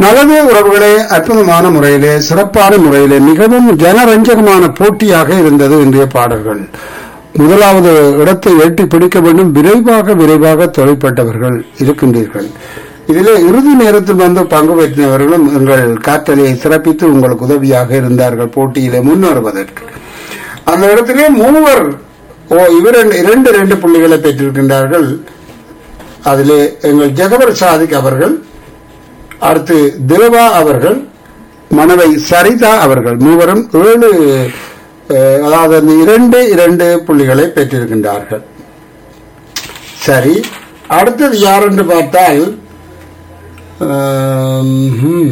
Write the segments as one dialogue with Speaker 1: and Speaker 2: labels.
Speaker 1: நல்லது உறவுகளே அற்புதமான முறையிலே சிறப்பான முறையிலே மிகவும் ஜனரஞ்சகமான போட்டியாக இருந்தது இன்றைய பாடல்கள் முதலாவது இடத்தை எட்டி பிடிக்க வேண்டும் விரைவாக விரைவாக தொலைப்பட்டவர்கள் இருக்கின்றீர்கள் இதிலே இறுதி நேரத்தில் வந்து பங்கு பெற்றவர்களும் எங்கள் காற்றலையை சிறப்பித்து உங்களுக்கு உதவியாக இருந்தார்கள் போட்டியிலே முன்னேறுவதற்கு அந்த இடத்திலே மூவர் ஓ இவர் இரண்டு இரண்டு புள்ளிகளை பெற்றிருக்கின்றார்கள் அதிலே எங்கள் ஜெகவர் சாதிக் அவர்கள் அடுத்து தேவா அவர்கள் மனவை சரிதா அவர்கள் மூவரும் ஏழு அஹ், அதாவது அந்த இரண்டு இரண்டு புள்ளிகளை பெற்றிருக்கின்றார்கள் சரி அடுத்தது யார் என்று பார்த்தால் ஆம், ஹம்.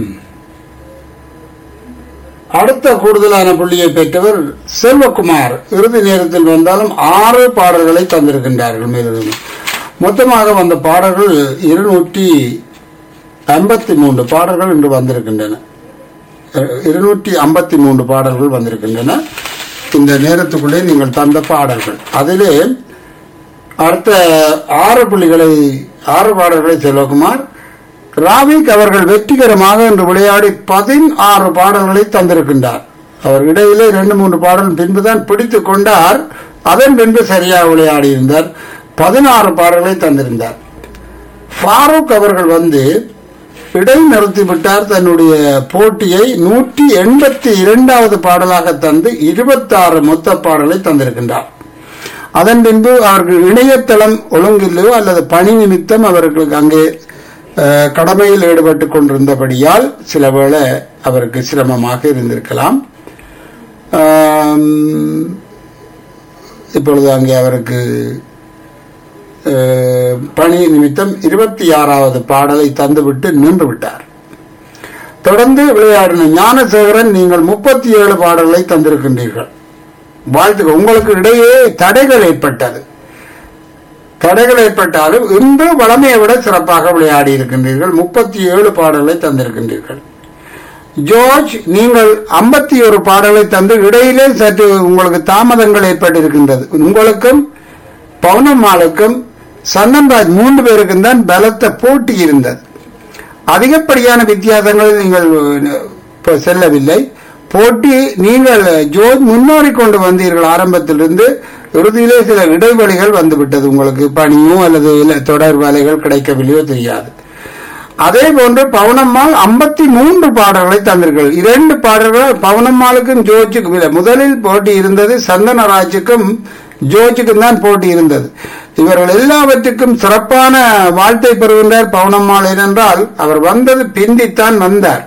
Speaker 1: அடுத்த கூடுதலான புள்ளியை பெற்றவர் செல்வகுமார் இறுதி நேரத்தில் வந்தாலும் ஆறு பாடல்களை தந்திருக்கின்றார்கள் மேலும் மொத்தமாக வந்த பாடல்கள் இருநூற்றி ஐம்பத்தி மூன்று பாடல்கள் இன்று வந்திருக்கின்றன அஹ், இருநூற்றி ஐம்பத்தி மூன்று பாடல்கள் வந்திருக்கின்றன இந்த நேரத்துக்குள்ளே நீங்கள் தந்த பாடல்கள் அதிலே அடுத்த ஆறு புள்ளிகளை ஆறு பாடல்களை செல்வகுமார் ராவிக் அவர்கள் வெற்றிகரமாக இன்று விளையாடி பதினாறு பாடல்களை தந்திருக்கின்றார் அவர் இடையிலே இரண்டு மூன்று பாடல் பின்புதான் பிடித்துக் கொண்டார் அதன் பின்பு சரியாக விளையாடி இருந்தார் பதினாறு பாடல்களை தந்திருந்தார் ஃபாரூக் அவர்கள் வந்து இடை நிறுத்திவிட்டார் தன்னுடைய போட்டியை நூற்றி எண்பத்தி இரண்டாவது பாடலாக தந்து இருபத்தாறு மொத்த பாடலை தந்திருக்கின்றார் அதன் பின்பு அவர்கள் இணையதளம் ஒழுங்கில்லையோ அல்லது பணி நிமித்தம் அவர்களுக்கு அங்கே அஹ், கடமையில் ஈடுபட்டுக் கொண்டிருந்தபடியால் சில வேளை அவருக்கு சிரமமாக இருந்திருக்கலாம் ஆம், இப்பொழுது அங்கே அவருக்கு அஹ், பணி நிமித்தம் இருபத்தி ஆறாவது பாடலை தந்துவிட்டு நின்று விட்டார் தொடர்ந்து விளையாடின ஞானசேகரன் நீங்கள் முப்பத்தி ஏழு பாடல்களை தந்திருக்கின்றீர்கள் வாழ்த்துக்கள் உங்களுக்கு இடையே தடைகள் ஏற்பட்டது தடைகள் ஏற்பட்டாலும் இன்று வளமையை விட சிறப்பாக விளையாடி இருக்கின்றீர்கள் முப்பத்தி ஏழு பாடல்களை தந்திருக்கின்றீர்கள் ஜோர்ஜ் நீங்கள் ஐம்பத்தி ஒரு பாடலை தந்து இடையிலே சற்று உங்களுக்கு தாமதங்கள் ஏற்பட்டிருக்கின்றது உங்களுக்கும் பவுனம்மாளுக்கும் சந்தன்ராஜ் மூன்று பேருக்கும் தான் பலத்த போட்டி இருந்தது அதிகப்படியான வித்தியாசங்களில் நீங்கள் இப்ப செல்லவில்லை போட்டி நீங்கள் ஜோத் முன்னோறி கொண்டு வந்தீர்கள் ஆரம்பத்திலிருந்து இறுதியிலே சில இடைவெளிகள் வந்துவிட்டது உங்களுக்கு பணியோ அல்லது இல்ல தொடர் வேலைகள் கிடைக்கவில்லையோ தெரியாது அதே போன்று பவுனம்மாள் ஐம்பத்தி மூன்று பாடல்களை தந்தீர்கள் இரண்டு பாடல்கள் பவுனம்மாளுக்கும் ஜோஜுக்கும் இல்லை முதலில் போட்டி இருந்தது சந்தனராஜுக்கும் ஜோஜுக்கும் தான் போட்டி இருந்தது இவர்கள் எல்லாவற்றுக்கும் சிறப்பான வாழ்த்தை பெறுகின்றார் பவுனம்மாள் ஏனென்றால் அவர் வந்தது பிந்தித்தான் வந்தார்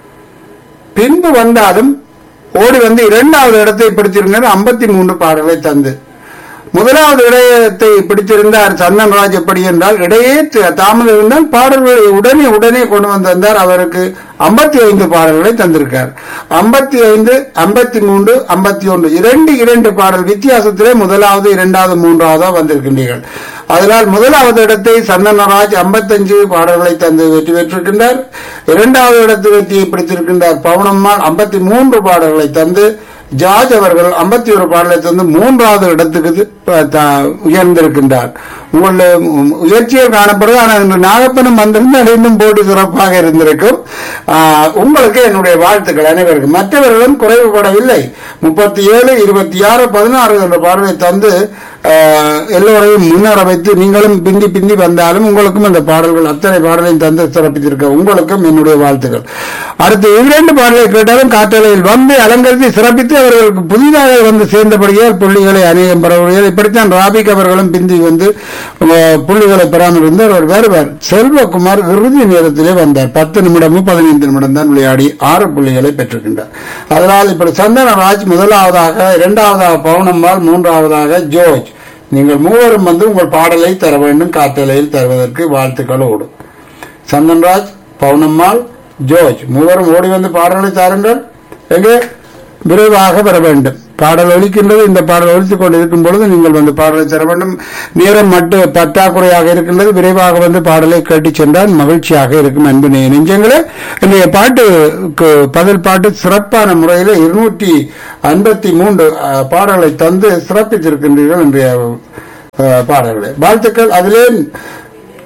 Speaker 1: பின்பு வந்தாலும் ஓடி வந்து இரண்டாவது இடத்தை பிடித்திருந்தார் ஐம்பத்தி மூன்று பாடல்களை தந்து முதலாவது இடையத்தை பிடித்திருந்தார் சந்தன்ராஜ் எப்படி என்றால் இடையே த- தாமதம் இருந்தால் பாடல்களை உடனே உடனே கொண்டு வந்திருந்தார் அவருக்கு ஐம்பத்தி ஐந்து பாடல்களை தந்திருக்கார் ஐம்பத்தி ஐந்து ஐம்பத்தி மூன்று ஐம்பத்தி ஒன்று இரண்டு இரண்டு பாடல் வித்தியாசத்திலே முதலாவது இரண்டாவது மூன்றாவதா வந்திருக்கின்றீர்கள் அதனால் முதலாவது இடத்தை சந்தனராஜ் 55 பாடல்களை தந்து வெற்றி பெற்றிருக்கின்றார் இரண்டாவது இடத்து வெற்றியை பிடித்திருக்கின்றார் பவுனம்மாள் 53 மூன்று பாடல்களை தந்து ஜார்ஜ் அவர்கள் 51 ஒரு பாடலை தந்து மூன்றாவது இடத்துக்கு இது, அஹ், த- உயர்ந்திருக்கின்றார் உங்களுடைய உம், உயர்ச்சியில் காணப்படுது ஆனால் இன்று நாகப்பனும் வந்திருந்தால் இன்னும் போட்டி சிறப்பாக இருந்திருக்கும் ஆஹ், உங்களுக்கு என்னுடைய வாழ்த்துக்கள் அனைவருக்கும் மற்றவர்களும் குறைவுபடவில்லை முப்பத்தி ஏழு இருபத்தி ஆறு பதினாறு என்ற பாடலை தந்து ஆஹ், எல்லோரையும் முன்னேற வைத்து நீங்களும் பிந்தி பிந்தி வந்தாலும் உங்களுக்கும் அந்த பாடல்கள் அத்தனை பாடலையும் தந்து சிறப்பித்திருக்க உங்களுக்கும் என்னுடைய வாழ்த்துக்கள் அடுத்து இரண்டு பாடலை கேட்டாலும் காற்றலையில் வந்து அலங்கரித்து சிறப்பித்து அவர்களுக்கு புதிதாக வந்து சேர்ந்தபடியால் புள்ளிகளை அநேகம் பெறவுடையது இப்படித்தான் ராபிக் அவர்களும் பிந்தி வந்து அஹ், புள்ளிகளை பெறாமல் இருந்தார் அவர் வருவார் செல்வகுமார் இறுதி நேரத்திலே வந்தார் பத்து நிமிடமும் பதினைந்து நிமிடம் தான் விளையாடி ஆறு புள்ளிகளை பெற்றிருக்கின்றார் அதனால் இப்படி சந்தனராஜ் முதலாவதாக இரண்டாவதாக பவுனம்மாள் மூன்றாவதாக ஜோர்ஜ் நீங்கள் மூவரும் வந்து உங்கள் பாடலை தர வேண்டும் காற்றலையில் தருவதற்கு வாழ்த்துக்களோடு சந்தன்ராஜ் பவுனம்மாள் ஜோர்ஜ் மூவரும் ஓடி வந்து பாடலை தாருங்கள் எங்கே விரைவாக வர வேண்டும் பாடல் ஒலிக்கின்றது இந்த பாடல் ஒலித்துக் கொண்டு இருக்கும் பொழுது நீங்கள் வந்து பாடலை தர வேண்டும் நேரம் மட்டும் பற்றாக்குறையாக இருக்கின்றது விரைவாக வந்து பாடலை கேட்டுச் சென்றால் மகிழ்ச்சியாக இருக்கும் அன்பு நெ- நெஞ்சங்களே இன்றைய பாட்டுக்கு பதில் பாட்டு சிறப்பான முறையில் இருநூற்றி ஐம்பத்தி மூன்று அஹ், பாடல்களை தந்து சிறப்பித்திருக்கின்றீர்கள் இன்றைய அஹ், பாடல்களை வாழ்த்துக்கள் அதிலே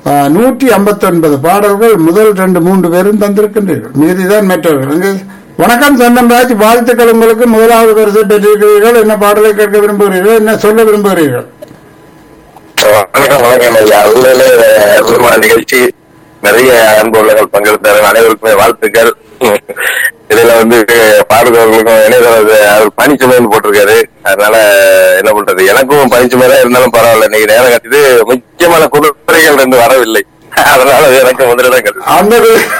Speaker 1: நூற்றி ஐம்பத்தி ஒன்பது பாடல்கள் முதல் ரெண்டு மூன்று பேரும் தந்திருக்கின்றீர்கள் மீதிதான் மற்றவர்கள் அங்கே வணக்கம் சந்தன்ராஜ் வாழ்த்துக்கள் உங்களுக்கு முதலாவது பரிசு பெற்றிருக்கிறீர்கள் என்ன பாடலை கேட்க விரும்புகிறீர்கள் என்ன சொல்ல விரும்புகிறீர்கள்
Speaker 2: வணக்கம் வணக்கம் ஐயா உண்மையிலே அற்புதமான நிகழ்ச்சி நிறைய அன்பு உள்ளவர்கள் பங்கெடுத்தார்கள் அனைவருக்குமே வாழ்த்துக்கள் இதுல வந்து பாடுபவர்களுக்கும் இணையதள அவர் பனிச்சுமைன்னு போட்டிருக்காரு அதனால என்ன பண்றது எனக்கும் பனிச்சுமை தான் இருந்தாலும் பரவாயில்ல இன்னைக்கு நேரம் கட்டிது முக்கியமான குதிரைகள் ரெண்டு வரவில்லை அதனால எனக்கு முதலிடம் கிடைச்சது
Speaker 1: அந்த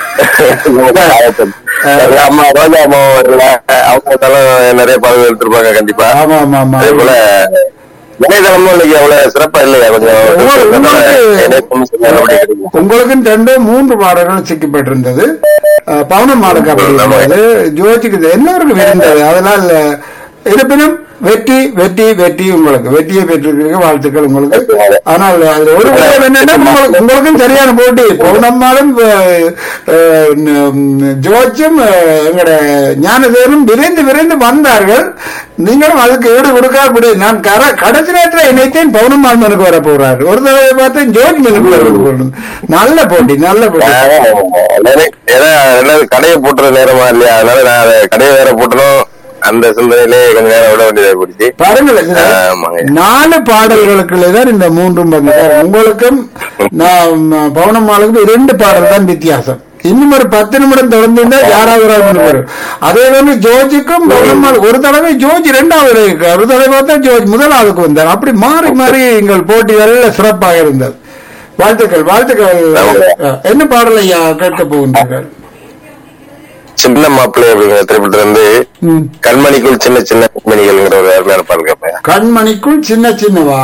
Speaker 2: அம்மா ரோஜா அம்மா வரல அவங்க இருந்தாலும் நிறைய பாடல்கள் எடுத்திருப்பாங்க கண்டிப்பா
Speaker 1: ஆமா ஆமா ஆமா
Speaker 2: அதே போல இணையதளமும் இன்னைக்கு அவ்வளவு சிறப்பா இல்லையா கொஞ்சம் இணையதளம் நல்லபடியா கிடைக்கும்.
Speaker 1: உங்களுக்கும் ரெண்டு மூன்று பாடல்கள் சிக்கப்பட்டிருந்தது அஹ், பவுனம்மாளுக்கு அப்படி இருந்தது ஜோதிக்கு இது எல்லாருக்கும் இருந்தது அதனால் இருப்பினும் வெற்றி வெற்றி வெற்றி உங்களுக்கு வெற்றியை பெற்றிருக்கிறீங்க வாழ்த்துக்கள் உங்களுக்கு ஆனால் அதுல ஒரு விஷயம் என்னன்னா உங்களுக்கு- உங்களுக்கும் சரியான போட்டி பௌர்ணம்மாலும் அஹ், அஹ், ந- ஜோதியும் அஹ், எங்கட ஞானதேவனும் விரைந்து விரைந்து வந்தார்கள் நீங்களும் அதுக்கு ஈடு கொடுக்காபடி நான் கர கடைசி நேரத்தில் இணைத்தேன் பௌர்ணம்மாள் மனுக்கு வர போறாரு ஒரு தடவை பார்த்தேன் ஜோதி மனுக்கு வர போறது நல்ல போட்டி நல்ல போட்டி
Speaker 2: நிறைய- ஏன்னா ரெண்டாவது கடையை போட்டுற நேரமா இல்லையா அதனால நான் அதை கடையை வேற போட்டணும் அந்த சிந்தனையிலே கொஞ்ச நேரம் விட வேண்டியதாக போயிடுச்சு
Speaker 1: பாருங்கள் இதுல
Speaker 2: ஆமாங்க.
Speaker 1: நாலு பாடல்களுக்குள்ளே தான் இந்த மூன்றும் வந்தது உங்களுக்கும் நான் பவுனம்மாளுக்கும் இரண்டு பாடல் தான் வித்தியாசம் இன்னும் ஒரு பத்து நிமிடம் தொடர்ந்து யாராவது ஒரு ஆள் வரும் அதே வந்து ஜோஜிக்கும் பவுனம்மாள் ஒரு தடவை ஜோஜி இரண்டாவது இருக்கார் ஒரு தடவை பார்த்தா ஜோஜ் முதலாவதுக்கு வந்தார் அப்படி மாறி மாறி எங்கள் போட்டி நல்ல சிறப்பாக இருந்தது வாழ்த்துக்கள் வாழ்த்துக்கள் அஹ், என்ன பாடல் ஐயா கேட்க போகின்றீர்கள்
Speaker 2: சின்ன மாப்பிள்ளை அப்படிங்கிற திரைப்படத்துல இருந்து
Speaker 1: ம்.
Speaker 2: கண்மணிக்குள் சின்ன சின்ன மணிகள்ங்கிற ஒரு அருமையான பாடல் கேட்பேன்
Speaker 1: கண்மணிக்குள் சின்ன சின்னவா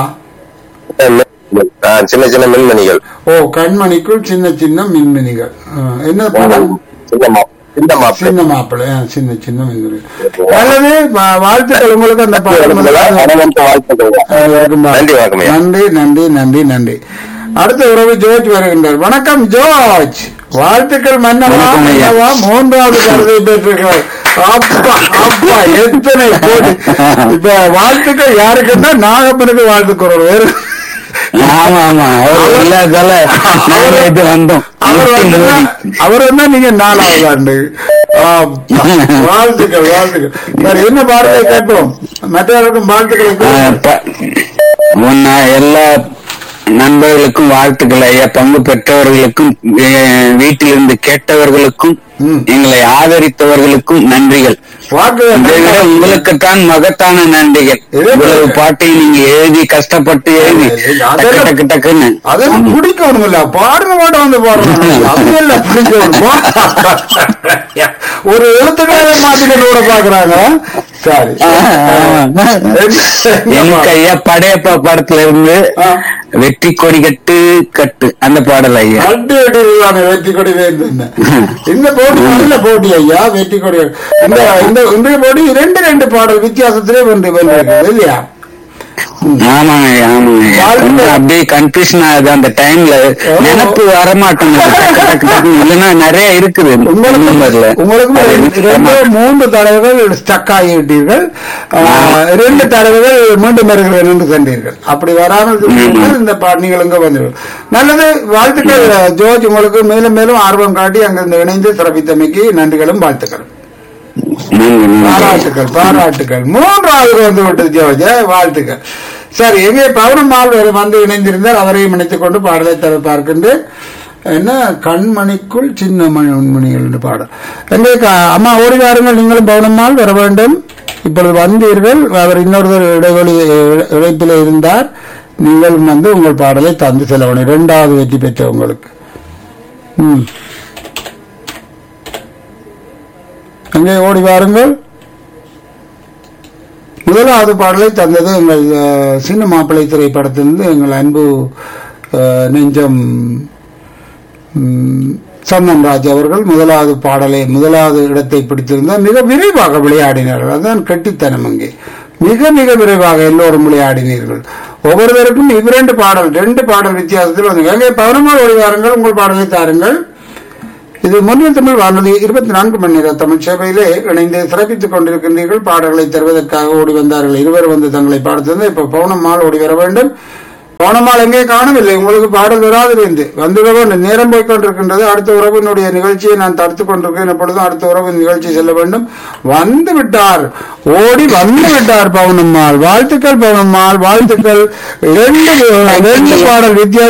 Speaker 2: ஆ, சின்ன சின்ன மின்மணிகள்
Speaker 1: ஓ கண்மணிக்குள் சின்ன சின்ன மின்மினிகள் அஹ், என்ன பாடல்
Speaker 2: சின்ன மா சின்ன மாப்பிள்ளை
Speaker 1: சின்ன மாப்பிள்ளை ஆ, சின்ன சின்ன மின்மினிகள் நல்லது வா- வாழ்த்துக்கள் உங்களுக்கு அந்த பாடல் முதலாவது,
Speaker 2: அனைவருக்கும் வாழ்த்துக்கள்.
Speaker 1: அஹ், இருக்குமா?
Speaker 2: நன்றி வணக்கம் ஐயா.
Speaker 1: நன்றி நன்றி நன்றி நன்றி அடுத்த உறவு ஜோர்ஜ் வருகின்றார் வணக்கம் ஜோர்ஜ் வாழ்த்துக்கள் மன்னவா
Speaker 3: வணக்கம் ஐயா.
Speaker 1: மன்னவா மூன்றாவது கருதை பெற்றிருக்கிறார் அப்பா அப்பா எத்தனை கோடி இப்ப வாழ்த்துக்கள் யாருக்குன்னா நாகப்பனுக்கு வாழ்த்துக்கிறோம் வேறு
Speaker 3: ஆமா ஆமா அவர் இல்லாதால நாங்க இது வந்தோம்
Speaker 1: அவர்
Speaker 3: முட்டி
Speaker 1: வந்து
Speaker 3: மோதி.
Speaker 1: அவர் வந்தா நீங்க நாலாவது ஆண்டு ஆப்பா. வாழ்த்துக்கள் வாழ்த்துக்கள் வேற என்ன பாடலை கேட்போம் மற்றவருக்கும் வாழ்த்துக்களை
Speaker 3: ஆ,
Speaker 1: கூறுங்கள்.
Speaker 3: ப- முன்ன எல்லா நண்பர்களுக்கும் வாழ்த்துக்கள் ஐயா பங்கு பெற்றவர்களுக்கும் எ- வீட்டிலிருந்து கேட்டவர்களுக்கும்
Speaker 1: ம்.
Speaker 3: எங்களை ஆதரித்தவர்களுக்கும் நன்றிகள்
Speaker 1: வாக்கு
Speaker 3: இதை விட உங்களுக்குத்தான் மகத்தான நன்றிகள்
Speaker 1: இது-
Speaker 3: இவ்வளவு பாட்டை நீங்க எழுதி கஷ்டப்பட்டு எழுதி
Speaker 1: அதெல்லாம்
Speaker 3: டக்கு டக்கு டக்குன்னு
Speaker 1: அதெல்லாம் பிடிக்கணும் இல்ல பாடுற பாட்டு வந்து பாடுறோம் அதெல்லாம் பிடிக்கணுமா ஒரு எழுத்துக்களை மாத்திக்கிட்டு கூட பாக்குறாங்க சரி
Speaker 3: எனக்கு ஐயா படையப்பா படத்துல இருந்து
Speaker 1: ஆ.
Speaker 3: வெற்றி கொடி கட்டு கட்டு அந்த பாடல் ஐயா
Speaker 1: அடி அடி இருக்காங்க வெற்றி கொடி வேண்டும் இந்த போட்டி நல்ல போட்டி ஐயா வெற்றி கொடி இந்த இந்த இன்றைய போட்டி இரண்டு ரெண்டு பாடல் வித்தியாசத்திலே வென்று வென்றிருக்கிறது இல்லையா
Speaker 3: ஆமாங்க ஐயா, ஆமாங்க ஐயா.
Speaker 1: வாழ்க்கை-
Speaker 3: கொஞ்சம் அப்படியே கன்ஃபியூஷன் ஆகுது அந்த டைம்ல நினப்பு வரமாட்டேங்குது டக்கு டக்கு டக்குன்னு. இல்லைன்னா நிறைய இருக்குது
Speaker 1: உங்களுக்கு
Speaker 3: நம்பர்ல
Speaker 1: உங்களுக்கு ரெண்டு- ரெண்டு மூன்று தடவைகள் ஸ்டக் ஆகிவிட்டீர்கள் ஆஹ், ரெண்டு தடவைகள் மீண்டும் வருகிறேன் என்று சென்றீர்கள் அப்படி வராமல் இருந்தீர்கள் இந்த பா- நீங்கள் இங்க வந்தீர்கள் நல்லது வாழ்த்துக்கள் ஜோர்ஜ் உங்களுக்கு மேலும் மேலும் ஆர்வம் காட்டி அங்கிருந்து இணைந்து சிறப்பித்தமைக்கு நன்றிகளும் வாழ்த்துக்களும்
Speaker 3: நன்றி, நன்றி.
Speaker 1: பாராட்டுகள் பாராட்டுகள் மூன்றாவது வந்து விட்டது ஜோர்ஜ் வாழ்த்துக்கள் சரி எங்கே பௌர்ணமால் வேறு வந்து இணைந்திருந்தால் அவரையும் இணைத்துக் கொண்டு பாடலை தர பார்க்கின்றேன் என்ன கண்மணிக்குள் சின்ன மணிகள் என்று பாடல் எங்கே க- அம்மா ஓடி வாருங்கள் நீங்களும் பௌர்ணமால் வர வேண்டும் இப்பொழுது வந்தீர்கள் அவர் இன்னொருவர் இடைவெளி இ- இழைப்பில் இருந்தார் நீங்களும் வந்து உங்கள் பாடலை தந்து செல்லவணும் இரண்டாவது வெற்றி பெற்ற உங்களுக்கு ம் அங்கே ஓடி வாருங்கள் முதலாவது பாடலை தந்தது எங்கள் அஹ், சின்ன மாப்பிள்ளை திரைப்படத்திலிருந்து எங்கள் அன்பு அஹ், நெஞ்சம் ம், சந்தன் ராஜ் அவர்கள் முதலாவது பாடலை முதலாவது இடத்தை பிடித்திருந்தார் மிக விரைவாக விளையாடினார்கள் அதுதான் கெட்டித்தனம் அங்கே மிக மிக விரைவாக எல்லோரும் விளையாடினீர்கள் ஒவ்வொருவருக்கும் இவ்விரண்டு பாடல் ரெண்டு பாடல் வித்தியாசத்தில் வந்து அங்கே பௌர்ணமாக ஓடி வாருங்கள் உங்கள் பாடலை தாருங்கள் இது முன்னில் தமிழ் வானொலி இருபத்தி நான்கு மணி நேர தமிழ் சேவையிலே இணைந்து சிறப்பித்துக் கொண்டிருக்கின்றீர்கள் பாடல்களை தருவதற்காக ஓடி வந்தார்கள் இருவர் வந்து தங்களை பாடுத்தது இப்ப பௌனம்மாள் ஓடி வர வேண்டும் போனமால் எங்கே காணவில்லை உங்களுக்கு பாடல் வராது இருந்து வந்துவிட வேண்டும் நேரம் போய் கொண்டிருக்கின்றது அடுத்த உறவினுடைய நிகழ்ச்சியை நான் தடுத்துக் கொண்டிருக்கேன் எப்பொழுதும் அடுத்த உறவின் நிகழ்ச்சி செல்ல வேண்டும் வந்து விட்டார் ஓடி வந்து விட்டார் பவுனம்மாள் வாழ்த்துக்கள் பவுனம்மாள் வாழ்த்துக்கள் இரண்டு இரண்டு பாடல் வித்தியாசம்